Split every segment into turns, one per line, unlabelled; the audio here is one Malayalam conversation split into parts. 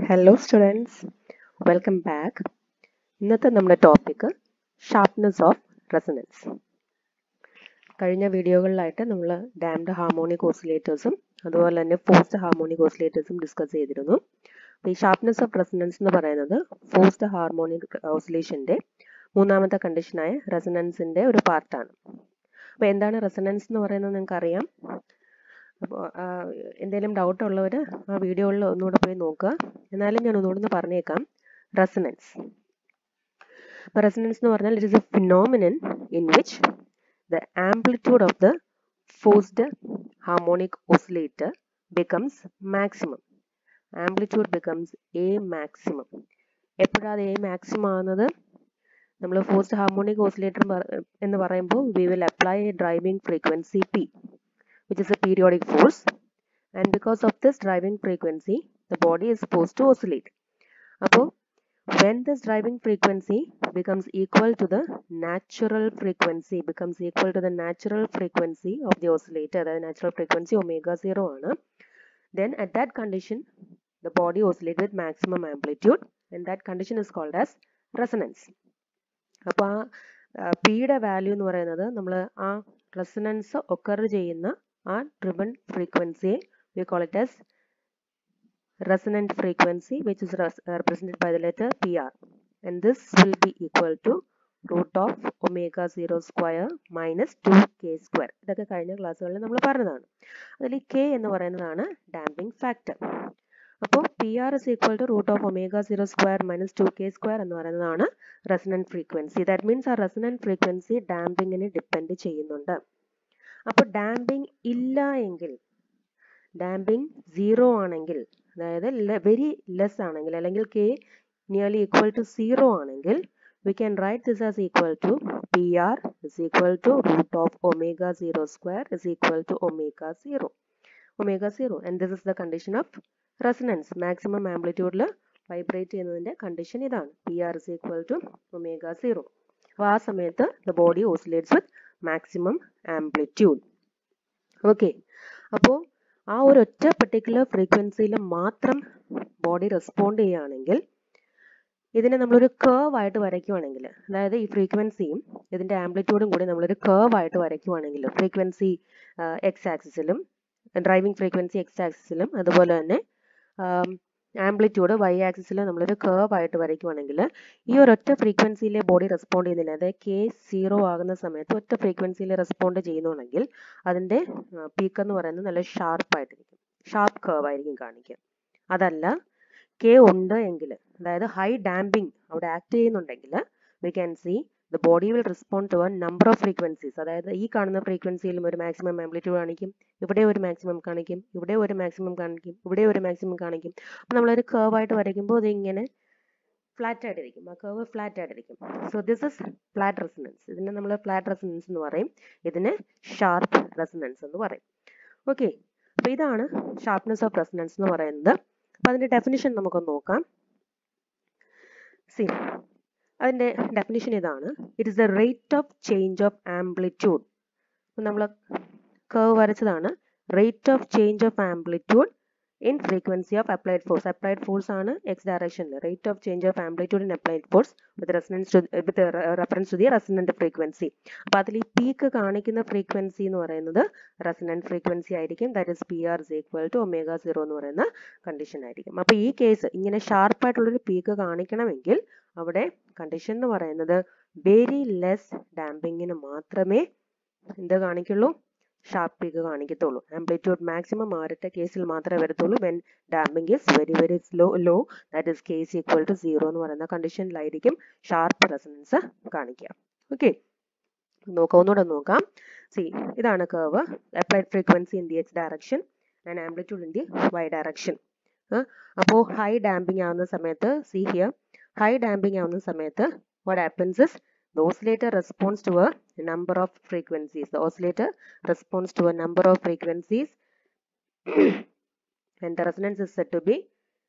ഹലോ സ്റ്റുഡൻസ് വെൽക്കം ബാക്ക് ഇന്നത്തെ നമ്മുടെ ടോപ്പിക്ക് ഷാർപ്നെസ് ഓഫ് റെസനൻസ് കഴിഞ്ഞ വീഡിയോകളിലായിട്ട് നമ്മൾ ഡാംഡ് ഹാർമോണിക് ഓസിലേറ്റേഴ്സും അതുപോലെ തന്നെ ഫോഴ്സ്ഡ് ഹാർമോണിക് ഓസിലേറ്റേഴ്സും ഡിസ്കസ് ചെയ്തിരുന്നു അപ്പോൾ ഈ ഷാർപ്നെസ് ഓഫ് റെസനൻസ് എന്ന് പറയുന്നത് ഫോഴ്സ്ഡ് ഹാർമോണിക് ഓസിലേഷൻ്റെ മൂന്നാമത്തെ കണ്ടീഷനായ റെസനൻസിൻ്റെ ഒരു പാർട്ടാണ് അപ്പോൾ എന്താണ് റെസനൻസ് എന്ന് പറയുന്നത് നിങ്ങൾക്ക് അറിയാം അപ്പോൾ എന്തെങ്കിലും ഡൗട്ട് ഉള്ളവർ ആ വീഡിയോകളിൽ ഒന്നുകൂടെ പോയി നോക്കുക എന്നാലും ഞാൻ ഒന്നുകൂടെ ഒന്ന് പറഞ്ഞേക്കാം റെസനൻസ് അപ്പോൾ റെസനൻസ് എന്ന് പറഞ്ഞാൽ it is a phenomenon in which the amplitude of the forced harmonic oscillator becomes maximum amplitude becomes a maximum എപ്പോഴാണ് എ മാക്സിമം ആകുന്നത് നമ്മൾ ഫോഴ്സ്ഡ് ഹാർമോണിക് ഓസിലേറ്റർ എന്ന് പറയുമ്പോൾ we will apply a driving frequency P which is a periodic force and because of this driving frequency the body is supposed to oscillate അപ്പോൾ when this driving frequency becomes equal to the natural frequency becomes equal to the natural frequency of the oscillator അതായത് natural frequency omega 0 ആണ് then at that condition the body oscillates with maximum amplitude and that condition is called as resonance അപ്പോൾ ആ പിയുടെ വാല്യൂ എന്ന് പറയുന്നത് നമ്മൾ ആ റെസനൻസ് ഒക്കർ ചെയ്യുന്ന ആ driven frequency we call it as resonant frequency which is represented by the letter PR and this will be equal to root of omega 0 square minus 2k square ഇതൊക്കെ കഴിഞ്ഞ ക്ലാസ്സുകളിൽ നമ്മൾ പറഞ്ഞതാണ് അതിൽ k എന്ന് പറയുന്നതാണ് ഡാമ്പിംഗ് ഫാക്ടർ അപ്പോൾ P R is equal to root of omega zero square minus two K square എന്ന് പറയുന്നതാണ് റെസനൻറ്റ് ഫ്രീക്വൻസി ദാറ്റ് മീൻസ് ആ റെസനൻറ്റ് ഫ്രീക്വൻസി ഡാമ്പിങ്ങിനെ ഡിപ്പെൻഡ് ചെയ്യുന്നുണ്ട് അപ്പോൾ ഡാമ്പിംഗ് ഇല്ല എങ്കിൽ ഡാമ്പിംഗ് സീറോ ആണെങ്കിൽ അതായത് വെരി ലെസ് ആണെങ്കിൽ അല്ലെങ്കിൽ K nearly equal to zero ആണെങ്കിൽ we can write this as equal to P R is equal to root of omega zero square is equal to omega zero omega zero and this is the condition of resonance maximum ആംപ്ലിറ്റ്യൂഡിൽ വൈബ്രേറ്റ് ചെയ്യുന്നതിൻ്റെ കണ്ടീഷൻ ഇതാണ് P R is equal to omega zero അപ്പോൾ ആ സമയത്ത് the body oscillates with maximum amplitude okay അപ്പോൾ ആ ഒരു ഒറ്റ പെർട്ടിക്കുലർ ഫ്രീക്വൻസിയിൽ മാത്രം ബോഡി റെസ്പോണ്ട് ചെയ്യുകയാണെങ്കിൽ ഇതിനെ നമ്മളൊരു കേർവ് ആയിട്ട് വരയ്ക്കുവാണെങ്കിൽ അതായത് ഈ ഫ്രീക്വൻസിയും ഇതിൻ്റെ ആംപ്ലിറ്റ്യൂഡും കൂടി നമ്മളൊരു കേർവ് ആയിട്ട് വരയ്ക്കുവാണെങ്കിൽ ഫ്രീക്വൻസി എക്സ് ആക്സിസിലും ഡ്രൈവിംഗ് ഫ്രീക്വൻസി എക്സ് ആക്സിസിലും അതുപോലെ തന്നെ ആംപ്ലിറ്റ്യൂഡ് വൈ ആക്സിസിൽ നമ്മളൊരു കേർവ് ആയിട്ട് വരയ്ക്കുവാണെങ്കിൽ ഈ ഒരൊറ്റ ഫ്രീക്വൻസിയിലെ ബോഡി റെസ്പോണ്ട് ചെയ്യുന്നില്ല അതായത് കെ സീറോ ആകുന്ന സമയത്ത് ഒറ്റ ഫ്രീക്വൻസിയിൽ റെസ്പോണ്ട് ചെയ്യുന്നുണ്ടെങ്കിൽ അതിൻ്റെ പീക്ക് എന്ന് പറയുന്നത് നല്ല ഷാർപ്പായിട്ടിരിക്കും ഷാർപ്പ് കേർവ് ആയിരിക്കും കാണിക്കുക അതല്ല കെ ഉണ്ട് എങ്കിൽ അതായത് ഹൈ ഡാമ്പിംഗ് അവിടെ ആക്ട് ചെയ്യുന്നുണ്ടെങ്കിൽ we can see the body will respond to a number of frequencies അതായത് ഈ കാണുന്ന ഫ്രീക്വൻസിയിലും ഒരു മാക്സിമം ആംപ്ലിറ്റ്യൂഡ് കാണിക്കും ഇവിടെ ഒരു മാക്സിമം കാണിക്കും ഇവിടെ ഒരു മാക്സിമം കാണിക്കും ഇവിടെ ഒരു മാക്സിമം കാണിക്കും അപ്പോൾ നമ്മളൊരു കേർവ് ആയിട്ട് വരയ്ക്കുമ്പോൾ ഇത് ഇങ്ങനെ ഫ്ലാറ്റ് ആയിട്ടിരിക്കും ആ കേർവ് ഫ്ലാറ്റ് ആയിട്ടിരിക്കും so this is flat resonance ഇതിനെ നമ്മൾ ഫ്ലാറ്റ് റെസനൻസ് എന്ന് പറയും ഇതിന് ഷാർപ്പ് റെസനൻസ് എന്ന് പറയും ഓക്കെ അപ്പോൾ ഇതാണ് ഷാർപ്നെസ് ഓഫ് റെസനൻസ് എന്ന് പറയുന്നത് അപ്പോൾ അതിൻ്റെ ഡെഫിനിഷൻ നമുക്കൊന്ന് നോക്കാം സി അതിൻ്റെ ഡെഫിനിഷൻ ഇതാണ് it is the rate of change of amplitude നമ്മൾ കേർവ് വരച്ചതാണ് rate of change of amplitude in frequency of applied force applied force ആണ് എക്സ് ഡയറക്ഷനിൽ rate of change of amplitude in applied force with resonance to with reference to the resonant frequency അപ്പോൾ അതിൽ ഈ പീക്ക് കാണിക്കുന്ന ഫ്രീക്വൻസി എന്ന് പറയുന്നത് റെസനന്റ് ഫ്രീക്വൻസി ആയിരിക്കും that is P R is equal to omega zero എന്ന് പറയുന്ന കണ്ടീഷൻ ആയിരിക്കും അപ്പോൾ ഈ കേസ് ഇങ്ങനെ ഷാർപ്പായിട്ടുള്ളൊരു പീക്ക് കാണിക്കണമെങ്കിൽ അവിടെ കണ്ടീഷൻ എന്ന് പറയുന്നത് വെരി ലെസ് ഡാമ്പിങ്ങിന് മാത്രമേ എന്ത് കാണിക്കുള്ളൂ ഷാർപ്പ് പീക്ക് കാണിക്കത്തുള്ളൂ ആംപ്ലിറ്റ്യൂഡ് മാക്സിമം ആരത്തെ കേസിൽ മാത്രമേ വരത്തുള്ളൂ when damping is very very slow low that is case equal to zero എന്ന് പറയുന്ന കണ്ടീഷനിലായിരിക്കും ഷാർപ്പ് റെസനൻസ് കാണിക്കുക ഓക്കെ നോക്കാം ഒന്നുകൂടെ നോക്കാം സി ഇതാണ് curve applied frequency in the x direction and amplitude in the y direction അപ്പോൾ ഹൈ ഡാമ്പിംഗ് ആവുന്ന സമയത്ത് സി ഹിയർ ഹൈ ഡാമ്പിംഗ് ആവുന്ന സമയത്ത് what happens is the oscillator responds to a number of frequencies the oscillator responds to a number of frequencies and the resonance is said to be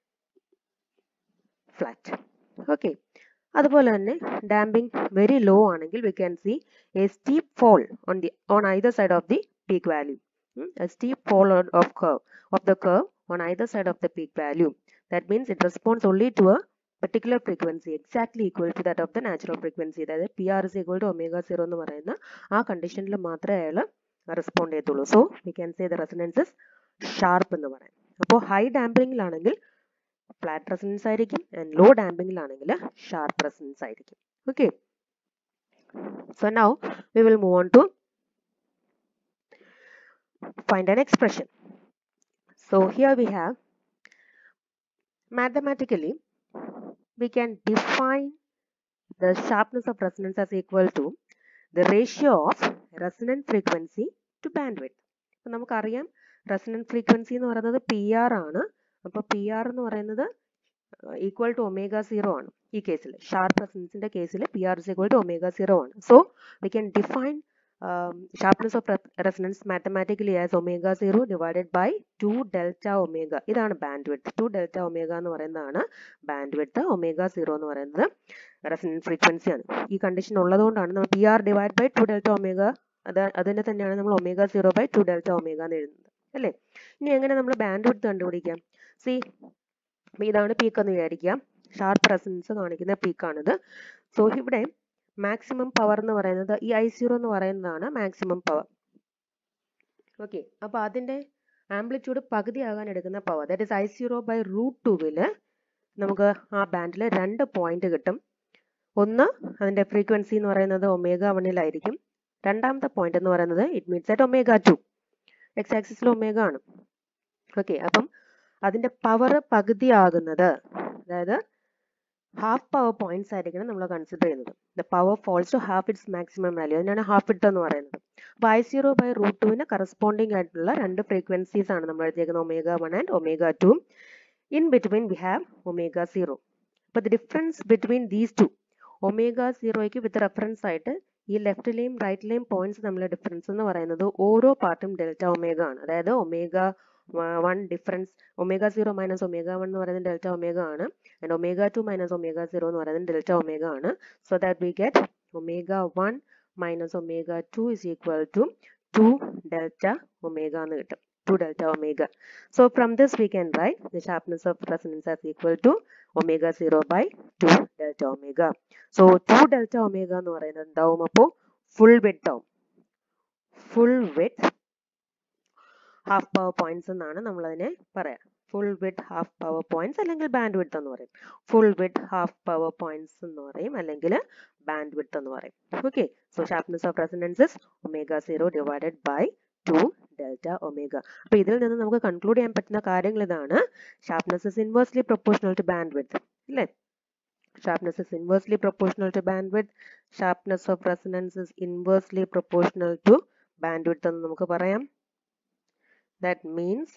flat okay അതുപോലെ തന്നെ ഡാമ്പിംഗ് വെരി ലോ ആണെങ്കിൽ we can see a steep fall on the on either side of the peak value a steep fall off curve of the curve on either side of the peak value. That means it responds only to a particular frequency exactly equal to that of the natural frequency അതായത് p R is equal to omega zero എന്ന് പറയുന്ന ആ കണ്ടീഷനിൽ മാത്രമേ അയാൾ റെസ്പോണ്ട് ചെയ്യത്തുള്ളൂ so we can say the resonance is sharp എന്ന് പറയാം അപ്പോൾ ഹൈ ഡാമ്പിങ്ങിലാണെങ്കിൽ ഫ്ലാറ്റ് റെസനൻസ് ആയിരിക്കും ആൻഡ് ലോ ഡാമ്പിങ്ങിലാണെങ്കിൽ ഷാർപ്പ് റെസനൻസ് ആയിരിക്കും okay so now we will move on to find an expression. So here we have mathematically we can define the sharpness of resonance as equal to the ratio of resonant frequency to bandwidth. അപ്പോൾ നമുക്കറിയാം റെസനൻറ്റ് ഫ്രീക്വൻസി എന്ന് പറയുന്നത് പി ആർ ആണ് അപ്പോൾ പി ആർ എന്ന് പറയുന്നത് ഈക്വൽ ടു ഒമേഗ സീറോ ആണ് ഈ കേസിൽ ഷാർപ്പ് റെസനൻസിന്റെ കേസിൽ p R is equal to omega zero ആണ് so we can define um, sharpness of re resonance mathematically as omega 0 divided by 2 delta omega ഇതാണ് bandwidth 2 delta omega എന്ന് പറയുന്നതാണ് bandwidth omega 0 എന്ന് പറയുന്നത് റെസനൻസ് ഫ്രീക്വൻസി ആണ് ഈ കണ്ടീഷൻ ഉള്ളതുകൊണ്ടാണ് നമ്മൾ p r divide by two delta omega അത് അതിനെ തന്നെയാണ് നമ്മൾ omega zero by two delta omega എന്ന് എഴുതുന്നത് അല്ലേ ഇനി എങ്ങനെ നമ്മൾ ബാൻഡ്വിഡ്ത്ത് കണ്ടുപിടിക്കാം സി ഇതാണ് പീക്ക് എന്ന് വിചാരിക്കാം ഷാർപ്പ് റെസനൻസ് കാണിക്കുന്ന പീക്കാണിത് സോ ഇവിടെ മാക്സിമം പവർ എന്ന് പറയുന്നത് ഈ ഐ സീറോ എന്ന് പറയുന്നതാണ് മാക്സിമം പവർ ഓക്കെ അപ്പോൾ അതിൻ്റെ ആംപ്ലിറ്റ്യൂഡ് പകുതിയാകാൻ എടുക്കുന്ന power that is I zero by root ടൂവിൽ നമുക്ക് ആ ബാൻഡിൽ രണ്ട് പോയിന്റ് കിട്ടും ഒന്ന് അതിൻ്റെ ഫ്രീക്വൻസി എന്ന് പറയുന്നത് ഒമേഗ വണ്ണിലായിരിക്കും രണ്ടാമത്തെ പോയിന്റ് എന്ന് പറയുന്നത് it means at omega two x ആക്സിസിൽ ഒമേഗ ആണ് ഓക്കെ അപ്പം അതിൻ്റെ പവർ പകുതിയാകുന്നത് അതായത് ഹാഫ് പവർ പോയിന്റ്സ് ആയിരിക്കണം നമ്മൾ കൺസിഡർ ചെയ്യുന്നത് the power falls to half its maximum value അതിനാണ് ഹാഫ് ഇട്ട് എന്ന് പറയുന്നത് അപ്പോൾ ഐ സീറോ ബൈ റൂട്ട് ടുവിന് കറസ്പോണ്ടിങ് ആയിട്ടുള്ള രണ്ട് ഫ്രീക്വൻസീസ് ആണ് നമ്മൾ എഴുതിയേക്കുന്നത് omega one and omega two in between we have omega zero അപ്പോൾ the difference between these two omega സീറോയ്ക്ക് വിത്ത് റെഫറൻസ് ആയിട്ട് ഈ ലെഫ്റ്റിലെയും റൈറ്റിലെയും പോയിന്റ്സ് തമ്മിലുള്ള ഡിഫറൻസ് എന്ന് പറയുന്നത് ഓരോ പാർട്ടും ഡെൽറ്റ ഒമേഗ ആണ് അതായത് omega one difference omega zero minus omega one എന്ന് പറയുന്നത് ഡെൽറ്റ ഒമേഗ ആണ് and omega two minus omega zero എന്ന് പറയുന്നത് ഡെൽറ്റ ഒമേഗ ആണ് so that we get omega one minus omega two is equal to two delta omega എന്ന് കിട്ടും two delta omega so from this we can write the sharpness of resonance as equal to omega zero by two delta omega so two delta omega എന്ന് പറയുന്നത് എന്താവും അപ്പോൾ ഫുൾ വിഡ്ത്ത് ആവും full width half power points എന്നാണ് നമ്മൾ അതിനെ പറയാം full width half power points അല്ലെങ്കിൽ ബാൻഡ് വിഡ്ത്ത് എന്ന് പറയും full width half power points എന്ന് പറയും അല്ലെങ്കിൽ ബാൻഡ് വിഡ്ത്ത് എന്ന് പറയും okay so sharpness of resonances omega zero divided by two delta omega അപ്പോൾ ഇതിൽ നിന്ന് നമുക്ക് കൺക്ലൂഡ് ചെയ്യാൻ പറ്റുന്ന കാര്യങ്ങൾ ഇതാണ് sharpness is inversely proportional to bandwidth അല്ലേ sharpness is inversely proportional to bandwidth sharpness of resonance is inversely proportional to bandwidth എന്ന് നമുക്ക് പറയാം that means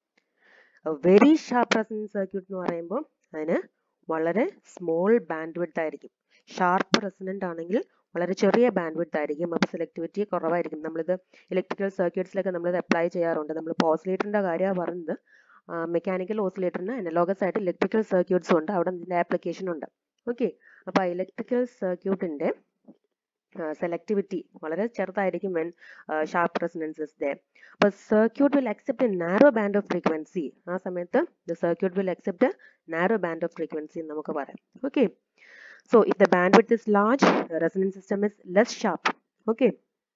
a very sharp resonance circuit എന്ന് പറയുമ്പോൾ അതിന് വളരെ സ്മോൾ ബാൻഡ് വിഡ്ത്ത് ആയിരിക്കും ഷാർപ്പ് റെസനൻ്റ് ആണെങ്കിൽ വളരെ ചെറിയ ബാൻഡ് വിഡ്ത്ത് ആയിരിക്കും അപ്പോൾ സെലക്ടിവിറ്റി കുറവായിരിക്കും നമ്മളിത് ഇലക്ട്രിക്കൽ സർക്യൂട്ട്സിലൊക്കെ നമ്മളിത് അപ്ലൈ ചെയ്യാറുണ്ട് നമ്മൾ ഓസിലേറ്ററിൻ്റെ കാര്യമാണ് പറഞ്ഞത് മെക്കാനിക്കൽ ഓസിലേറ്ററിന് അനലോഗസ് ആയിട്ട് ഇലക്ട്രിക്കൽ സർക്യൂട്ട്സും ഉണ്ട് അവിടെ ഇതിൻ്റെ ആപ്ലിക്കേഷൻ ഉണ്ട് ഓക്കെ അപ്പോൾ ആ ഇലക്ട്രിക്കൽ സർക്യൂട്ടിൻ്റെ സെലക്ടിവിറ്റി വളരെ ചെറുതായിരിക്കും when sharp resonance is there അപ്പോൾ circuit will accept a narrow band of frequency ആ സമയത്ത് the circuit will accept narrow band of frequency എന്ന് നമുക്ക് പറയാം okay so if the bandwidth is large resonance system is less sharp okay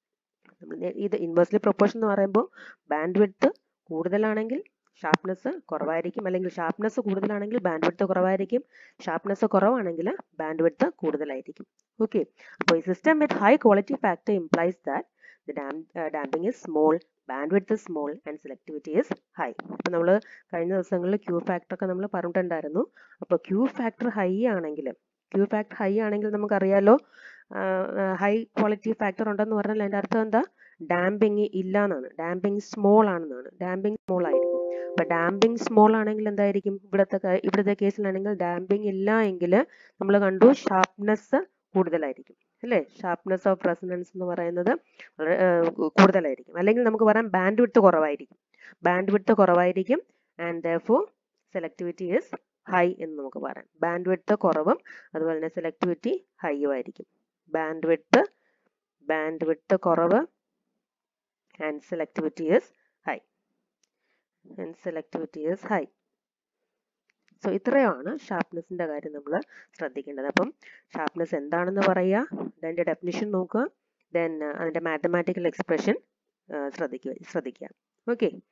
ഇത് ഇൻവേഴ്സ്ലി പ്രൊപ്പോർഷൻ എന്ന് പറയുമ്പോൾ ബാൻഡ് വിഡ്ത്ത് കൂടുതലാണെങ്കിൽ ഷാർപ്നെസ് കുറവായിരിക്കും അല്ലെങ്കിൽ ഷാർപ്നെസ് കൂടുതലാണെങ്കിൽ ബാൻഡ് വിഡ്ത്ത് കുറവായിരിക്കും ഷാർപ്നെസ് കുറവാണെങ്കിൽ ബാൻഡ് വിഡ്ത്ത് കൂടുതലായിരിക്കും ഓക്കെ അപ്പോൾ ഈ system with high quality factor implies that the dam damping is small bandwidth small and selectivity is high അപ്പോൾ നമ്മൾ കഴിഞ്ഞ ദിവസങ്ങളിൽ ക്യൂ ഫാക്ടർ ഒക്കെ നമ്മൾ പറഞ്ഞിട്ടുണ്ടായിരുന്നു അപ്പോൾ ക്യൂ ഫാക്ടർ ഹൈ ആണെങ്കിൽ ക്യൂ ഫാക്ടർ ഹൈ ആണെങ്കിൽ നമുക്കറിയാലോ ഹൈ ക്വാളിറ്റി ഫാക്ടർ ഉണ്ടെന്ന് പറഞ്ഞാൽ അതിൻ്റെ അർത്ഥം എന്താ ഡാമ്പിങ് ഇല്ല എന്നാണ് ഡാമ്പിങ് സ്മോൾ ആണെന്നാണ് ഡാമ്പിങ് സ്മോൾ ആയിരിക്കും അപ്പൊ ഡാമ്പിങ് സ്മോൾ ആണെങ്കിൽ എന്തായിരിക്കും ഇവിടുത്തെ ഇവിടുത്തെ കേസിലാണെങ്കിൽ ഡാമ്പിങ് ഇല്ല എങ്കിൽ നമ്മൾ കണ്ടു ഷാർപ്നെസ് കൂടുതലായിരിക്കും അല്ലേ ഷാർപ്നെസ് ഓഫ് റെസനൻസ് എന്ന് പറയുന്നത് വളരെ കൂടുതലായിരിക്കും അല്ലെങ്കിൽ നമുക്ക് പറയാം ബാൻഡ് വിട്ട് കുറവായിരിക്കും ബാൻഡ് വിട്ട് കുറവായിരിക്കും and though selectivity is high എന്ന് നമുക്ക് പറയാം ബാൻഡ് വിട്ട് കുറവും അതുപോലെ തന്നെ സെലക്ടിവിറ്റി ഹൈയും ആയിരിക്കും ബാൻഡ് വിട്ട് ബാൻഡ് വിട്ട് കുറവ് and selectivity is high and selectivity is high. So ഇത്രയാണ് ഷാർപ്നെസ്സിൻ്റെ കാര്യം നമ്മൾ ശ്രദ്ധിക്കേണ്ടത് അപ്പം ഷാർപ്നെസ് എന്താണെന്ന് പറയുക അതിൻ്റെ ഡെഫിനിഷൻ നോക്കുക ദെൻ അതിൻ്റെ മാത്തമാറ്റിക്കൽ എക്സ്പ്രഷൻ ശ്രദ്ധിക്കുക ശ്രദ്ധിക്കുക ഓക്കെ